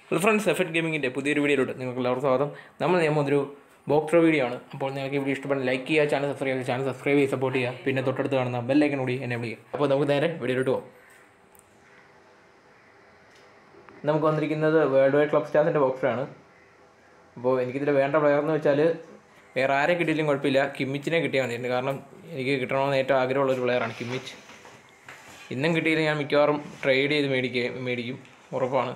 hello friends effect ഗെയിമിങ്ങിൻ്റെ പുതിയൊരു വീഡിയോയിലോട്ട് നിങ്ങൾക്ക് എല്ലാവർക്കും സ്വാഗതം നമ്മൾ നിയമം ഒരു ബോക്സ് വീഡിയോ ആണ് അപ്പോൾ നിങ്ങൾക്ക് ഈ വീഡിയോ ഇഷ്ടപ്പെടുന്ന ലൈക്ക് ചെയ്യുക ചാനൽ സബ്സ്ക്രൈബ് ചെയ്യുക ചാനൽ സബ്സ്ക്രൈബ് ചെയ്ത് സപ്പോർട്ട് ചെയ്യുക പിന്നെ തൊട്ടടുത്ത് കാണുന്ന ബെല്ലൈക്കൻ കൂടി എന്നെ വിളിക്കുക അപ്പോൾ നമുക്ക് നേരെ വീഡിയോയിലോട്ട് പോകാം നമുക്ക് വന്നിരിക്കുന്നത് വേൾഡ് വൈഡ് ക്ലബ് സ്റ്റാർസിൻ്റെ ബോക്സാണ് അപ്പോൾ എനിക്കിതിൽ വേണ്ട പ്ലെയർ എന്ന് വെച്ചാൽ വേറെ ആരെ കിട്ടിയില്ലെങ്കിലും കുഴപ്പമില്ല കിമ്മിച്ചിനെ കിട്ടിയാൽ മതി കാരണം എനിക്ക് കിട്ടണമെന്ന് ഏറ്റവും ആഗ്രഹമുള്ള ഒരു പ്ലെയറാണ് കിമ്മിച്ച് ഇന്നും കിട്ടിയില്ല ഞാൻ മിക്കവാറും ട്രേഡ് ചെയ്ത് മേടിക്കുക മേടിക്കും ഉറപ്പാണ്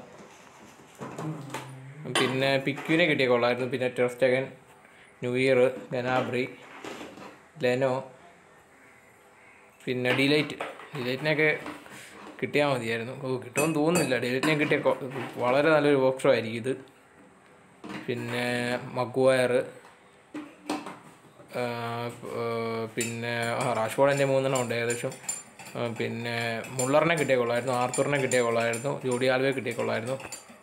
പിന്നെ പിക്യുവിനെ കിട്ടിയ കൊള്ളായിരുന്നു പിന്നെ ter Stegen Neuer Gnabry Leno പിന്നെ ഡിലൈറ്റ് ഡിലൈറ്റിനെയൊക്കെ കിട്ടിയാൽ മതിയായിരുന്നു ഓ കിട്ടുമെന്ന് തോന്നുന്നില്ല ഡിലൈറ്റിനെ കിട്ടിയ കൊ- വളരെ നല്ലൊരു ബോക്സോ ആയിരിക്കും ഇത് പിന്നെ മഗ്വയർ പിന്നെ ആ റാഷ്ഫോർഡിൻ്റെ മൂന്നെണ്ണം ഉണ്ട് ഏകദേശം ആ, പിന്നെ മുള്ളറിനെ കിട്ടിയ കൊള്ളായിരുന്നു ആർത്തൂറിനെ കിട്ടിയ കൊള്ളായിരുന്നു ജോഡി ആൽവെ കിട്ടിയ കൊള്ളായിരുന്നു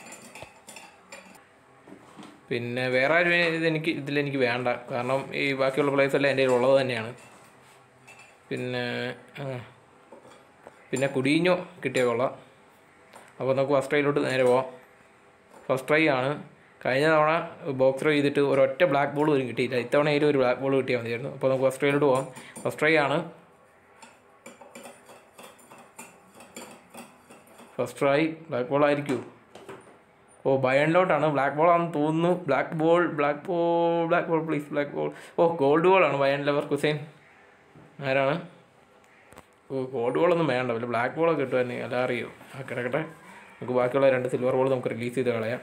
പിന്നെ വേറെ ആരും ഇത് എനിക്ക് ഇതിലെനിക്ക് വേണ്ട കാരണം ഈ ബാക്കിയുള്ള പ്ലേസ് എല്ലാം എൻ്റെ കയ്യിൽ ഉള്ളത് തന്നെയാണ് പിന്നെ ആ, പിന്നെ കുടീഞ്ഞോ കിട്ടിയ കൊള്ളാം അപ്പോൾ നമുക്ക് ഫസ്റ്റ് ട്രൈയിലോട്ട് നേരെ പോവാം ഫസ്റ്റ് ട്രൈ ആണ് കഴിഞ്ഞ തവണ ബോക്സ് ട്രൈ ചെയ്തിട്ട് ഒരൊറ്റ ബ്ലാക്ക് ബോൾ പോലും കിട്ടിയില്ല ഇത്തവണ ഇതിൽ ഒരു ബ്ലാക്ക് ബോൾ കിട്ടിയാൽ മതിയായിരുന്നു അപ്പോൾ നമുക്ക് ഫസ്റ്റ് ട്രൈയിലോട്ട് പോവാം ഫസ്റ്റ് ട്രൈ ആണ് ഫസ്റ്റ് ട്രൈ ബ്ലാക്ക് ബോൾ ആയിരിക്കൂ ഓ ബയണിലോട്ടാണ് ബ്ലാക്ക് ബോൾ ആണെന്ന് തോന്നുന്നു black ball black ball black ball please black ball ഓ ഗോൾഡ് ബോൾ ആണ് ബയൺ ലെവർ കുസൈൻ ആരാണ് ഓ ഗോൾഡ് ബോൾ ഒന്നും വേണ്ട വല്ല ബ്ലാക്ക് ബോളൊക്കെ കിട്ടുമായിരുന്നു അല്ല അറിയോ ആ കിടക്കട്ടെ നമുക്ക് ബാക്കിയുള്ള രണ്ട് സിൽവർ ബോൾ നമുക്ക് റിലീസ് ചെയ്ത് കളയാം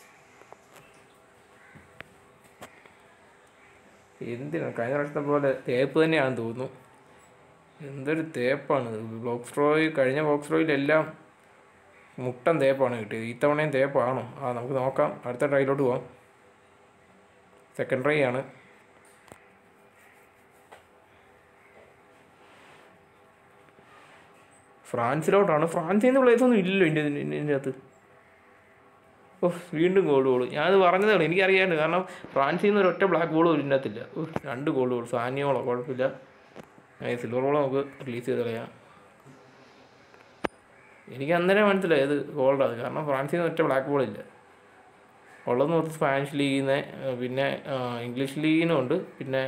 എന്തിനാണ് കഴിഞ്ഞ പ്രാവശ്യത്തെ പോലെ തേപ്പ് തന്നെയാണെന്ന് തോന്നുന്നു എന്തൊരു തേപ്പാണ് ബോക്സ് റോയ് കഴിഞ്ഞ ബോക്സ് റോയിലെല്ലാം മുട്ടൻ തേപ്പാണ് കിട്ടിയത് ഈ തവണയും തേപ്പാണോ ആ നമുക്ക് നോക്കാം അടുത്ത ട്രൈയിലോട്ട് പോവാം സെക്കൻഡ് ട്രൈ ആണ് ഫ്രാൻസിലോട്ടാണ് ഫ്രാൻസിൽ നിന്ന് പ്ലേസ് ഒന്നും ഇല്ലല്ലോ എൻ്റെ ഇതിൻ്റെ അകത്ത് ഓ വീണ്ടും ഗോൾ ബോൾ ഞാനത് പറഞ്ഞതേ ഉള്ളൂ എനിക്കറിയാണ്ട് കാരണം ഫ്രാൻസിൽ നിന്ന് ഒരൊറ്റ ബ്ലാക്ക് ബോൾ ഇതിൻ്റെ അകത്തില്ല ഓ രണ്ട് ഗോൾ ബോൾ സാനിയോളോ കുഴപ്പമില്ല സിൽവർ ബോൾ നമുക്ക് റിലീസ് ചെയ്ത് കളയാം എനിക്ക് അന്നേരം മനസ്സിലായി ഇത് ഗോൾഡാണ് കാരണം ഫ്രാൻസിൽ നിന്ന് ഒറ്റ ബ്ലാക്ക് ബോൾ ഇല്ല ഉള്ളത് മൊത്തം സ്പാനിഷ് ലീഗിൽ നിന്ന് പിന്നെ ആ, ഇംഗ്ലീഷ് ലീഗിനും ഉണ്ട് പിന്നെ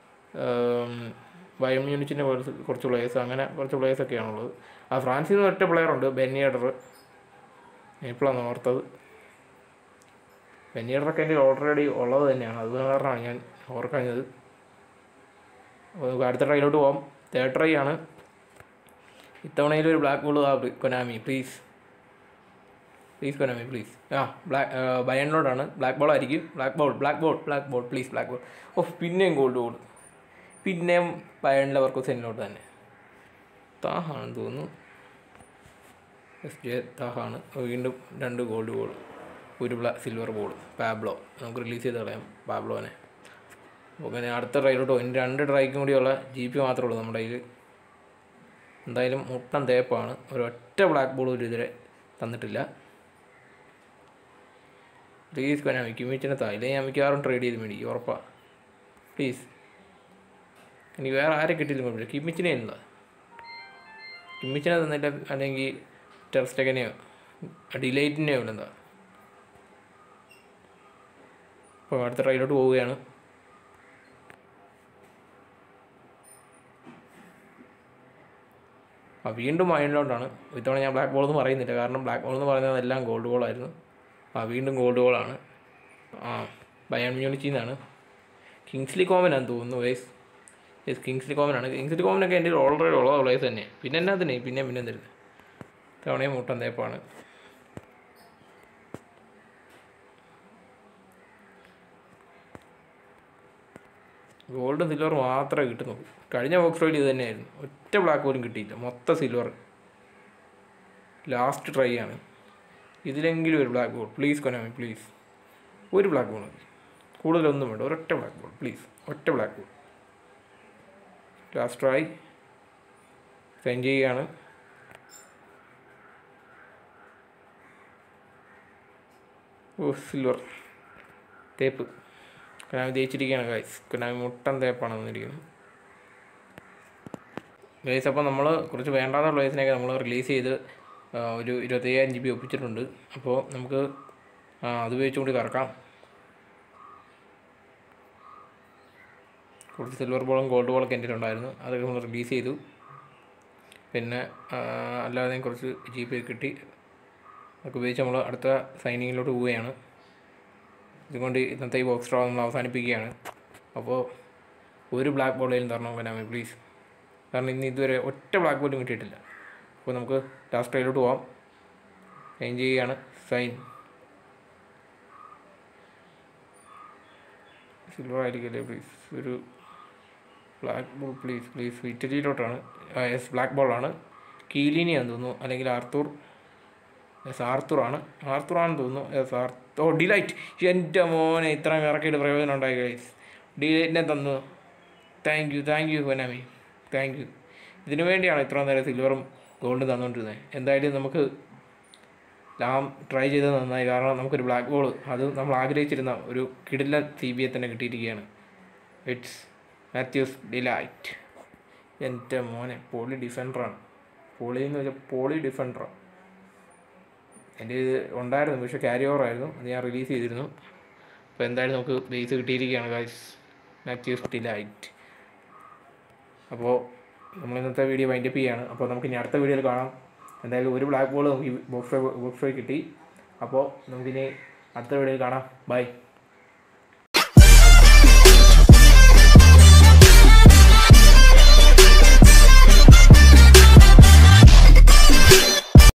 ബയം മ്യൂണിച്ചിൻ്റെ കുറച്ച് പ്ലേയേഴ്സ് അങ്ങനെ കുറച്ച് പ്ലേയേഴ്സൊക്കെയാണുള്ളത് ആ ഫ്രാൻസിൽ നിന്ന് ഒറ്റ പ്ലെയർ ഉണ്ട് ബെന്നിയഡർ ഇപ്പോഴാണ് ഓർത്തത് ബെന്നിയഡറൊക്കെ എൻ്റെ ഓൾറെഡി ഉള്ളത് തന്നെയാണ് അത് കാരണമാണ് ഞാൻ ഓർക്കാഞ്ഞത് അപ്പോൾ നമുക്ക് അടുത്ത ട്രൈയിലോട്ട് പോകാം തേർഡ് ട്രൈ ആണ് ഇത്തവണയിൽ ഒരു ബ്ലാക്ക് ബോൾ ആ Konami please please Konami please ആ ബ്ലാക്ക് ബയണിലോട്ടാണ് ബ്ലാക്ക് ബോൾ ആയിരിക്കും black ball black ball black ball please black ball ഓ പിന്നെയും ഗോൾഡ് ബോൾ പിന്നെയും ബയണിലെ വർക്ക് സെന്നിലോട്ട് തന്നെ താഹാണെന്ന് തോന്നുന്നു എസ് ജെ താഹാണ് വീണ്ടും രണ്ട് ഗോൾഡ് ബോൾ ഒരു ബ്ലാ സിൽവർ ബോൾ പാബ്ലോ നമുക്ക് റിലീസ് ചെയ്ത് കളയാം പാബ്ലോനെ അങ്ങനെ അടുത്ത ട്രൈയിലോട്ട് പോകും ഇനി രണ്ട് ട്രൈക്കും കൂടിയുള്ള ജി പി മാത്രമേ ഉള്ളൂ നമ്മുടെ കയ്യിൽ എന്തായാലും മുട്ടൻ തേപ്പാണ് ഒരൊറ്റ ബ്ലാക്ക് ബോൾ ഒരു ഇതുവരെ തന്നിട്ടില്ല പ്ലീസ് കൊനാമി കിമിച്ചിനെ താ ഇല്ലെങ്കിൽ ഞാൻ മിക്കവാറും ട്രേഡ് ചെയ്ത് മേടിക്കും ഉറപ്പാ പ്ലീസ് എനിക്ക് വേറെ ആരെ കിട്ടിയില്ല കുഴപ്പമില്ല കിമ്മിച്ചിനെ എന്താ കിമ്മിച്ചിനെ തന്നില്ല അല്ലെങ്കിൽ ടെർസ്റ്റകനെയോ ഡിലൈറ്റിനെയോ എന്താ അപ്പോൾ അടുത്ത ട്രൈയിലോട്ട് പോവുകയാണ് ആ വീണ്ടും മൈൻഡിലോട്ടാണ് ഇത്തവണ ഞാൻ ബ്ലാക്ക് ബോൾ എന്ന് പറയുന്നില്ല കാരണം ബ്ലാക്ക് ബോൾ എന്ന് പറയുന്നത് എല്ലാം ഗോൾഡ് ബോളായിരുന്നു ആ വീണ്ടും ഗോൾഡ് ബോളാണ് ആ ബയൺ മ്യൂണിച്ചിൽ നിന്നാണ് കിങ്സ്ലി കോമനാന്ന് തോന്നുന്നു വയസ് യെസ് കിങ്സ്ലി കോമനാണ് കിങ്സ്ലി കോമനൊക്കെ എൻ്റെ ഓൾറെഡി ഉള്ള പ്ലേസ് തന്നെ പിന്നെ എന്നാ തന്നെ പിന്നെ പിന്നെ തരുന്നത് തവണയും മുട്ടൻ തേപ്പാണ് ഗോൾഡും സിൽവർ മാത്രമേ കിട്ടുന്നുള്ളൂ കഴിഞ്ഞ ബോക്സ് റോയിൽ ഇത് തന്നെയായിരുന്നു ഒറ്റ ബ്ലാക്ക് പോലും കിട്ടിയില്ല മൊത്തം സിൽവർ ലാസ്റ്റ് ട്രൈ ആണ് ഇതിലെങ്കിലും ഒരു black ball please Konami please ഒരു ബ്ലാക്ക് ബോൾ മതി കൂടുതലൊന്നും വേണ്ട ഒരൊറ്റ ബ്ലാക്ക് ബോൾ പ്ലീസ് ഒറ്റ black ball last try send ചെയ്യുകയാണ് ഓ സിൽവർ തേപ്പ് കൊനാമി തേച്ചിരിക്കുകയാണ് ഗൈസ് കൊനാമി മുട്ടൻ തേപ്പാണ് വന്നിരിക്കുന്നത് ഗൈസ് അപ്പോൾ നമ്മൾ കുറച്ച് വേണ്ടാത്ത പ്ലേസിനെയൊക്കെ നമ്മൾ റിലീസ് ചെയ്ത് ആ, ഒരു ഇരുപത്തയ്യായിരം ജി ബി ഒപ്പിച്ചിട്ടുണ്ട് അപ്പോൾ നമുക്ക് ആ അത് ഉപയോഗിച്ചുകൊണ്ട് കറക്കാം കുറച്ച് സിൽവർ ബോളും ഗോൾഡ് ബോളൊക്കെ എൻ്റെ ഉണ്ടായിരുന്നു അതൊക്കെ നമ്മൾ റിലീസ് ചെയ്തു പിന്നെ ആ, അല്ലാതെയും കുറച്ച് ജി പി കിട്ടി അതൊക്കെ ഉപയോഗിച്ച് നമ്മൾ അടുത്ത സൈനിങ്ങിലോട്ട് പോവുകയാണ് ഇതുകൊണ്ട് ഇന്നത്തെ ഈ ബോക്സ് ഡ്രോ നമ്മൾ അവസാനിപ്പിക്കുകയാണ് അപ്പോൾ ഒരു ബ്ലാക്ക് ബോളേലും തരണം കൊനാമി പ്ലീസ് കാരണം ഇന്ന് ഇതുവരെ ഒറ്റ ബ്ലാക്ക് ബോളും കിട്ടിയിട്ടില്ല അപ്പോൾ നമുക്ക് ലാസ്റ്റ് ട്രൈയിലോട്ട് പോവാം സൈൻ ചെയ്യുകയാണ് സൈൻ സിൽവർ ആയിരിക്കില്ലേ പ്ലീസ് ഒരു black ball please please ഇറ്റലിയിലോട്ടാണ് yes black ബോളാണ് കീലിനിയാന്ന് തോന്നുന്നു അല്ലെങ്കിൽ ആർത്തൂർ യെസ് ആർത്തൂറാണ് ആർത്തൂറാണെന്ന് തോന്നുന്നു യെസ് ആർ ഓ ഡിലൈറ്റ് എൻ്റെ മോനെ ഇത്രയും ഇറക്കിയിട്ട് പ്രയോജനം ഉണ്ടായി ഗൈസ് ഡിലൈറ്റിനെ തന്നു thank you thank you Konami thank you ഇതിനു വേണ്ടിയാണ് ഇത്ര നേരം സിൽവറും ഗോൾഡും തന്നുകൊണ്ടിരുന്നത് എന്തായാലും നമുക്ക് ലാം ട്രൈ ചെയ്തത് നന്നായി കാരണം നമുക്കൊരു ബ്ലാക്ക് ബോൾ അത് നമ്മൾ ആഗ്രഹിച്ചിരുന്ന ഒരു കിടില സി ബി എ തന്നെ കിട്ടിയിരിക്കുകയാണ് ഇറ്റ്സ് മാത്യൂസ് ഡിലൈറ്റ് എൻ്റെ മോനെ പോളി ഡിഫൻഡറാണ് പോളി എന്ന് വെച്ചാൽ പോളി ഡിഫൻഡറാണ് എൻ്റെ ഇത് ഉണ്ടായിരുന്നു പക്ഷേ ക്യാരി ഓവർ ആയിരുന്നു അത് ഞാൻ റിലീസ് ചെയ്തിരുന്നു അപ്പോൾ എന്തായാലും നമുക്ക് ബേസ് കിട്ടിയിരിക്കുകയാണ് ഗൈസ് മാത്യൂസ് ഡിലൈറ്റ് അപ്പോൾ നമ്മൾ ഇന്നത്തെ വീഡിയോ വൈൻഡപ്പ് ചെയ്യാണ് അപ്പോൾ നമുക്ക് ഇനി അടുത്ത വീഡിയോയിൽ കാണാം എന്തായാലും ഒരു ബ്ലാക്ക് ബോൾ നമുക്ക് ബോക്സ് ബോക്സ് കിട്ടി അപ്പോൾ നമുക്കിനി അടുത്ത വീഡിയോയിൽ കാണാം ബൈ